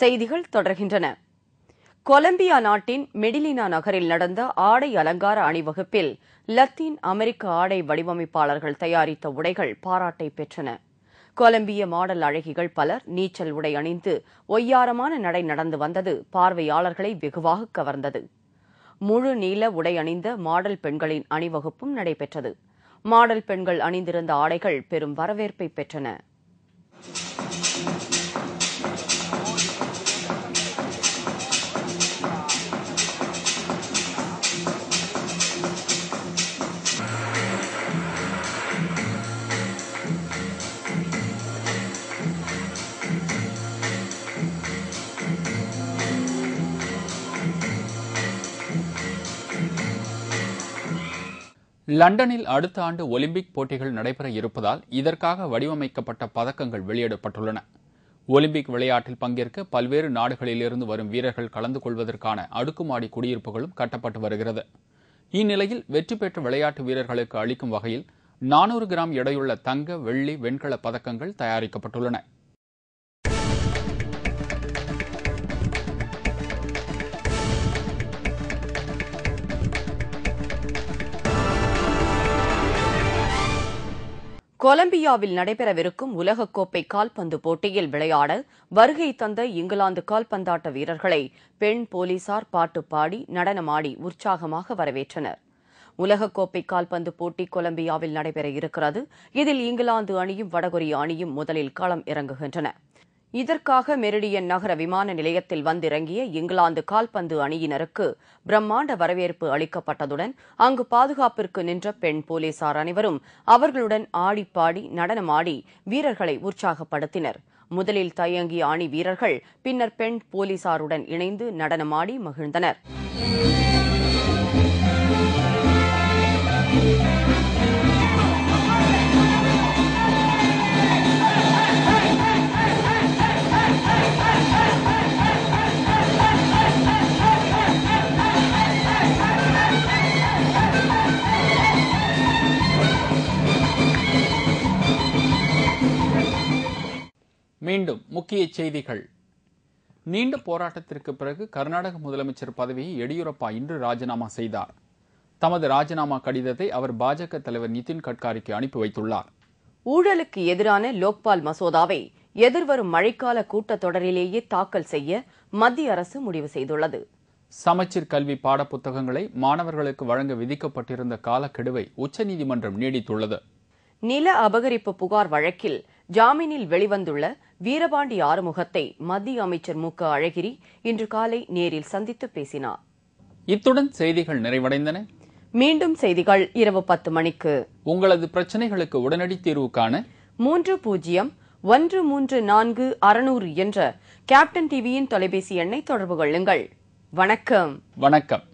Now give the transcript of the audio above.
செய்திகள் தொடர்கின்றன கொலம்பியா நாட்டின் மெடிலினா நகரில் நடந்த ஆடை அலங்கார அணிவகுப்பில் லத்தீன் அமெரிக்க ஆடை வடிவமைப்பாளர்கள் தயாரித்த உடைகள் பாராட்டை பெற்றன கொலம்பிய மாடல் அழகிகள் பலர் நீச்சல் உடை அணிந்து ஒய்யாரமான நடை நடந்து வந்தது பார்வையாளர்களை வெகுவாக கவர்ந்தது முழு நீள உடை அணிந்த மாடல் பெண்களின் அணிவகுப்பும் நடைபெற்றது மாடல் பெண்கள் அணிந்திருந்த ஆடைகள் பெரும் வரவேற்பை பெற்றன லண்டனில் அடுத்த ஆண்டு ஒலிம்பிக் போட்டிகள் நடைபெற இருப்பதால் இதற்காக வடிவமைக்கப்பட்ட பதக்கங்கள் வெளியிடப்பட்டுள்ளன ஒலிம்பிக் விளையாட்டில் பங்கேற்க பல்வேறு நாடுகளிலிருந்து வரும் வீரர்கள் கலந்து கொள்வதற்கான அடுக்குமாடி குடியிருப்புகளும் கட்டப்பட்டு வருகிறது இந்நிலையில் வெற்றி பெற்ற விளையாட்டு வீரர்களுக்கு அளிக்கும் வகையில் நானூறு கிராம் எடையுள்ள தங்க வெள்ளி வெண்கல பதக்கங்கள் தயாரிக்கப்பட்டுள்ளன கொலம்பியாவில் நடைபெறவிருக்கும் உலகக்கோப்பை கால்பந்து போட்டியில் விளையாட வருகை தந்த இங்கிலாந்து கால்பந்தாட்ட வீரர்களை பெண் போலீசார் பாட்டு பாடி நடனமாடி உற்சாகமாக வரவேற்றனர் உலகக்கோப்பை கால்பந்து போட்டி கொலம்பியாவில் நடைபெற இருக்கிறது இதில் இங்கிலாந்து அணியும் வடகொரிய அணியும் முதலில் களம் இறங்குகின்றன இதற்காக மெரிடியன் நகர விமான நிலையத்தில் வந்திறங்கிய இங்கிலாந்து கால்பந்து அணியினருக்கு பிரம்மாண்ட வரவேற்பு அளிக்கப்பட்டதுடன் அங்கு பாதுகாப்பிற்கு நின்ற பெண் போலீசார் அனைவரும் அவர்களுடன் ஆடிப்பாடி நடனமாடி வீரர்களை உற்சாகப்படுத்தினர் முதலில் தயங்கிய அணி வீரர்கள் பின்னர் பெண் போலீசாருடன் இணைந்து நடனமாடி மகிழ்ந்தனர் மீண்டும் முக்கிய செய்திகள் நீண்ட போராட்டத்திற்கு பிறகு கர்நாடக முதலமைச்சர் பதவியை எடியூரப்பா இன்று ராஜினாமா செய்தார் தமது ராஜினாமா கடிதத்தை அவர் பாஜக தலைவர் நிதின் கட்காரிக்கு அனுப்பி வைத்துள்ளார் ஊழலுக்கு எதிரான லோக்பால் மசோதாவை எதிர்வரும் மழைக்கால கூட்டத்தொடரிலேயே தாக்கல் செய்ய மத்திய அரசு முடிவு செய்துள்ளது சமச்சீர் கல்வி பாடப்புத்தகங்களை மாணவர்களுக்கு வழங்க விதிக்கப்பட்டிருந்த காலக்கெடுவை உச்சநீதிமன்றம் நீடித்துள்ளது நில அபகரிப்பு புகார் வழக்கில் ஜாமீனில் வெளிவந்துள்ள வீரபாண்டி ஆறுமுகத்தை மத்திய அமைச்சர் மு க அழகிரி இன்று காலை நேரில் சந்தித்து பேசினார் இத்துடன் செய்திகள் நிறைவடைந்தன மீண்டும் செய்திகள் இரவு பத்து மணிக்கு உங்களது பிரச்சனைகளுக்கு உடனடி தீர்வு காண மூன்று பூஜ்ஜியம் ஒன்று மூன்று நான்கு அறுநூறு என்ற கேப்டன் டிவியின் தொலைபேசி எண்ணை தொடர்பு கொள்ளுங்கள் வணக்கம் வணக்கம்